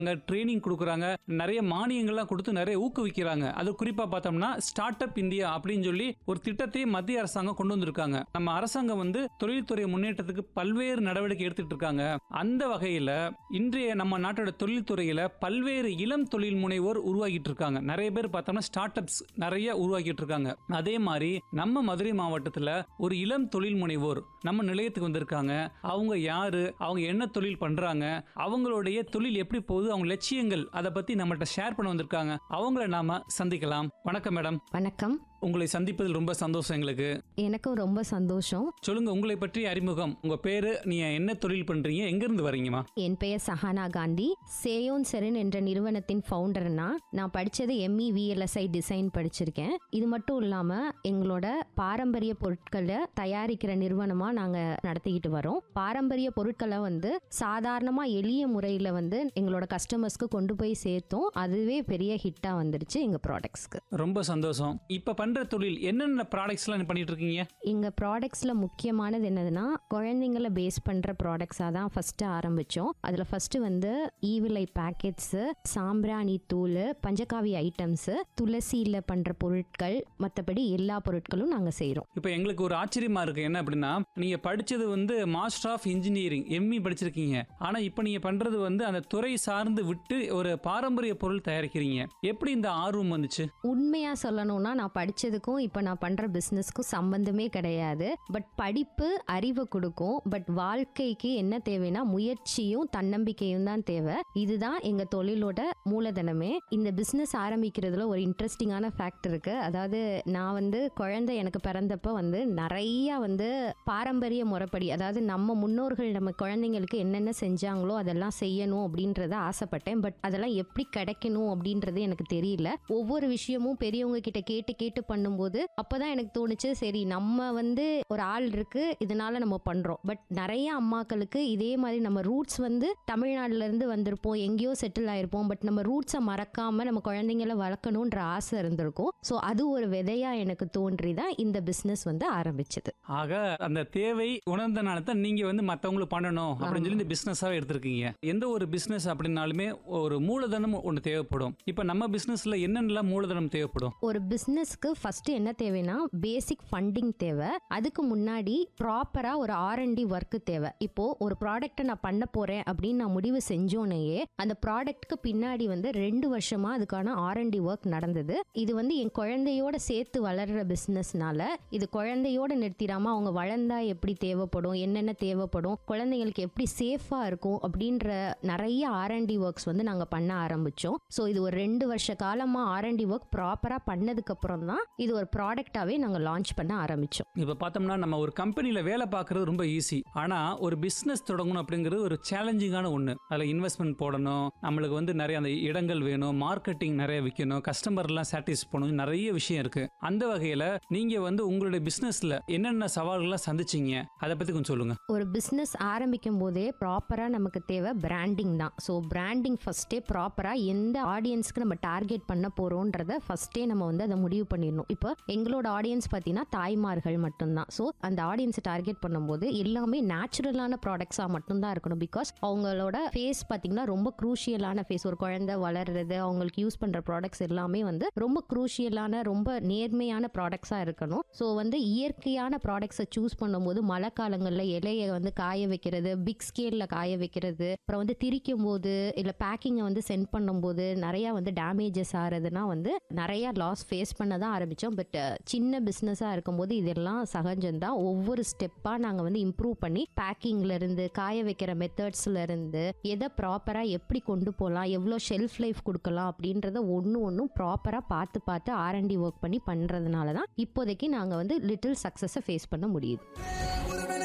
அங்க ட்ரைனிங் கொடுக்குறாங்க நிறைய மானியங்கள்லாம் கொடுத்து நிறைய ஊக்குவிக்கிறாங்க அது குறிப்பா பார்த்தோம்னா ஸ்டார்ட் அப் இந்தியா அப்படின்னு சொல்லி ஒரு திட்டத்தை மத்திய அரசாங்கம் கொண்டு வந்திருக்காங்க நம்ம அரசாங்கம் வந்து தொழில்துறை முன்னேற்றத்துக்கு பல்வேறு நடவடிக்கை எடுத்துட்டு இருக்காங்க அந்த வகையில இன்றைய நம்ம நாட்டோட தொழில்துறையில பல்வேறு இளம் தொழில் முனைவோர் உருவாகிட்டு இருக்காங்க நிறைய பேர் பார்த்தோம்னா ஸ்டார்ட் அப்ஸ் நிறைய உருவாக்கிட்டு இருக்காங்க அதே மாதிரி நம்ம மதுரை மாவட்டத்துல ஒரு இளம் தொழில் முனைவோர் நம்ம நிலையத்துக்கு வந்திருக்காங்க அவங்க யாரு அவங்க என்ன தொழில் பண்றாங்க அவங்களுடைய தொழில் எப்படி போகுது அவங்க லட்சியங்கள் அதை பத்தி நம்மகிட்ட ஷேர் பண்ண வந்திருக்காங்க அவங்கள நாம சந்திக்கலாம் வணக்கம் மேடம் வணக்கம் உங்களை சந்திப்பதில் ரொம்ப சந்தோஷம் எங்களுக்கு எனக்கும் ரொம்ப சந்தோஷம் சொல்லுங்க உங்களை பற்றி அறிமுகம் உங்க பேரு நீங்க என்ன தொழில் பண்றீங்க எங்க இருந்து வரீங்கம்மா என் பெயர் சஹானா காந்தி சேயோன் செரன் என்ற நிறுவனத்தின் ஃபவுண்டர்னா நான் படித்தது எம்இ விஎல்எஸ்ஐ டிசைன் படிச்சிருக்கேன் இது மட்டும் இல்லாமல் எங்களோட பாரம்பரிய பொருட்களை தயாரிக்கிற நிறுவனமாக நாங்கள் நடத்திக்கிட்டு வரோம் பாரம்பரிய பொருட்களை வந்து சாதாரணமாக எளிய முறையில் வந்து எங்களோட கஸ்டமர்ஸ்க்கு கொண்டு போய் சேர்த்தோம் அதுவே பெரிய ஹிட்டாக வந்துருச்சு எங்கள் ப்ராடக்ட்ஸ்க்கு ரொம்ப சந்தோஷம் இப்ப பண்ற தொழில் என்னென்ன ப்ராடக்ட்ஸ் எல்லாம் பண்ணிட்டு இருக்கீங்க எங்கள் ப்ராடக்ட்ஸில் முக்கியமானது என்னதுன்னா குழந்தைங்கள பேஸ் பண்ணுற ப்ராடக்ட்ஸாக தான் ஃபஸ்ட்டு ஆரம்பித்தோம் அதில் ஃபஸ்ட்டு வந்து ஈவிலை பேக்கெட்ஸு சாம்பிராணி தூள் பஞ்சகாவி ஐட்டம்ஸு துளசியில் பண்ணுற பொருட்கள் மற்றபடி எல்லா பொருட்களும் நாங்கள் செய்கிறோம் இப்போ எங்களுக்கு ஒரு ஆச்சரியமா இருக்கு என்ன அப்படின்னா நீங்க படிச்சது வந்து மாஸ்டர் ஆஃப் இன்ஜினியரிங் எம்இ படிச்சிருக்கீங்க ஆனா இப்போ நீங்க பண்றது வந்து அந்த துறை சார்ந்து விட்டு ஒரு பாரம்பரிய பொருள் தயாரிக்கிறீங்க எப்படி இந்த ஆர்வம் வந்துச்சு உண்மையாக சொல்லணும்னா நான் படித்ததுக்கும் இப்போ நான் பண்ணுற பிஸ்னஸ்க்கும் சம்பந்தமே கிடையாது பட் படிப்பு அறிவை கொடுக்கும் பட் வாழ்க்கைக்கு என்ன தேவைன்னா முயற்சியும் தன்னம்பிக்கையும் தான் தேவை இதுதான் எங்கள் தொழிலோட மூலதனமே இந்த பிஸ்னஸ் ஆரம்பிக்கிறதுல ஒரு இன்ட்ரெஸ்டிங்கான ஃபேக்ட் இருக்கு அதாவது நான் வந்து குழந்தை எனக்கு பிறந்தப்ப வந்து நிறைய வந்து பாரம்பரிய முறைப்படி அதாவது நம்ம முன்னோர்கள் நம்ம குழந்தைங்களுக்கு என்னென்ன செஞ்சாங்களோ அதெல்லாம் செய்யணும் அப்படின்றத ஆசைப்பட்டேன் பட் அதெல்லாம் எப்படி கிடைக்கணும் அப்படின்றது எனக்கு தெரியல ஒவ்வொரு விஷயமும் பெரியவங்க கிட்ட கேட்டு கேட்டு பண்ணும்போது அப்பதான் எனக்கு தோணுச்சு சரி நம்ம வந்து ஒரு ஆள் இருக்கு இதனால நம்ம பண்றோம் பட் நிறைய அம்மாக்களுக்கு இதே மாதிரி நம்ம ரூட்ஸ் வந்து தமிழ்நாடுல இருந்து வந்திருப்போம் எங்கேயோ செட்டில் ஆயிருப்போம் பட் நம்ம ரூட்ஸை மறக்காம நம்ம குழந்தைங்கள வளர்க்கணுன்ற ஆசை இருந்திருக்கும் ஸோ அது ஒரு விதையா எனக்கு தோன்றி தான் இந்த பிஸ்னஸ் வந்து ஆரம்பிச்சது ஆக அந்த தேவை உணர்ந்தனால தான் நீங்க வந்து மத்தவங்களுக்கு பண்ணணும் அப்படின்னு சொல்லி இந்த பிசினஸாவே எடுத்திருக்கீங்க எந்த ஒரு பிசினஸ் அப்படின்னாலுமே ஒரு மூலதனம் ஒன்று தேவைப்படும் இப்போ நம்ம பிசினஸ்ல என்னென்னலாம் மூலதனம் தேவைப்படும் ஒரு பிஸ்னஸ்க்கு ஃபர்ஸ்ட் என்ன தேவைன்னா பேசிக் ஃபண்டிங் தேவை அதுக்கு முன்னாடி ப்ராப்பரா ஒரு ஆர்என்டி ஒர்க்கு தேவை இப்போ ஒரு ப்ராடக்ட்டை நான் பண்ண போறேன் அப்படின்னு நான் முடிவு செஞ்சோனையே அந்த ப்ராடக்ட்க்கு பின்னாடி வந்து ரெண்டு வருஷமா அதுக்கான ஆர்என்டி ஒர்க் நடந்தது இது வந்து என் குழந்தையோட சேர்த்து வளர்ற பிஸ்னஸ்னால இது குழந்தையோட நிறுத்திடாம அவங்க வளர்ந்தா எப்படி தேவைப்படும் என்னென்ன தேவைப்படும் குழந்தைங்களுக்கு எப்படி சேஃபா இருக்கும் அப்படின்ற நிறைய ஆர்என்டி ஒர்க்ஸ் வந்து நாங்க பண்ண ஆரம்பிச்சோம் ஸோ இது ஒரு ரெண்டு வருஷ காலமா ஆர்என்டி ஒர்க் ப்ராப்பரா பண்ணதுக்கு அப்புறம் தான் இது ஒரு ப்ராடக்டாவே நாங்க லான்ச் பண்ண ஆரம்பிச்சோம் இப்போ பார்த்தோம்னா நம்ம ஒரு கம்பெனியில் வேலை பார்க்கறது ரொம்ப ஈஸி ஆனால் ஒரு பிஸ்னஸ் தொடங்கணும் அப்படிங்கிறது ஒரு சேலஞ்சிங்கான ஒன்று அதில் இன்வெஸ்ட்மெண்ட் போடணும் நம்மளுக்கு வந்து நிறைய அந்த இடங்கள் வேணும் மார்க்கெட்டிங் நிறைய விற்கணும் கஸ்டமர்லாம் சாட்டிஸ் பண்ணணும் நிறைய விஷயம் இருக்கு அந்த வகையில் நீங்கள் வந்து உங்களுடைய பிஸ்னஸில் என்னென்ன சவால்கள்லாம் சந்திச்சீங்க அதை பற்றி கொஞ்சம் சொல்லுங்க ஒரு பிஸ்னஸ் ஆரம்பிக்கும் போதே ப்ராப்பரா நமக்கு தேவை பிராண்டிங் தான் ஸோ பிராண்டிங் ஃபர்ஸ்டே ப்ராப்பரா எந்த ஆடியன்ஸ்க்கு நம்ம டார்கெட் பண்ண போறோன்றத ஃபர்ஸ்டே நம்ம வந்து அதை முடிவு பண்ணிடணும் இப்போ எங்களோட ஆடியன்ஸ் பார்த்தீங்கன்னா தாய்மார்கள் மட்டும்தான் ஸோ அந்த ஆடியன்ஸை டார்கெட் பண்ணும்போது எல்லாமே நேச்சுரலான ப்ராடக்ட்ஸாக மட்டும்தான் இருக்கணும் பிகாஸ் அவங்களோட ஃபேஸ் பார்த்தீங்கன்னா ரொம்ப குரூஷியலான ஃபேஸ் ஒரு குழந்தை வளர்றது அவங்களுக்கு யூஸ் பண்ணுற ப்ராடக்ட்ஸ் எல்லாமே வந்து ரொம்ப குரூஷியலான ரொம்ப நேர்மையான ப்ராடக்ட்ஸாக இருக்கணும் ஸோ வந்து இயற்கையான ப்ராடக்ட்ஸை சூஸ் பண்ணும்போது மழை காலங்களில் இலையை வந்து காய வைக்கிறது பிக் ஸ்கேலில் காய வைக்கிறது அப்புறம் வந்து திரிக்கும் போது இல்லை பேக்கிங்கை வந்து சென்ட் பண்ணும்போது நிறையா வந்து டேமேஜஸ் ஆகிறதுனா வந்து நிறையா லாஸ் ஃபேஸ் பண்ண தான் ஆரம்பித்தோம் பட் சின்ன பிஸ்னஸாக இருக்கும்போது இதெல்லாம் சகஜம்தான் ஒவ்வொரு ஸ்டெப்பாக நாங்கள் வந்து இம்ப்ரூவ் பண்ணி பேக்கிங்ல இருந்து காய வைக்கிற மெத்தட்ஸ்ல இருந்து எதை ப்ராப்பராக எப்படி கொண்டு போகலாம் எவ்வளோ ஷெல்ஃப் லைஃப் கொடுக்கலாம் அப்படின்றத ஒன்று ஒன்றும் ப்ராப்பராக பார்த்து பார்த்து ஆர்என்டி ஒர்க் பண்ணி பண்ணுறதுனால தான் இப்போதைக்கு நாங்கள் வந்து லிட்டில் சக்ஸஸை ஃபேஸ் பண்ண முடியுது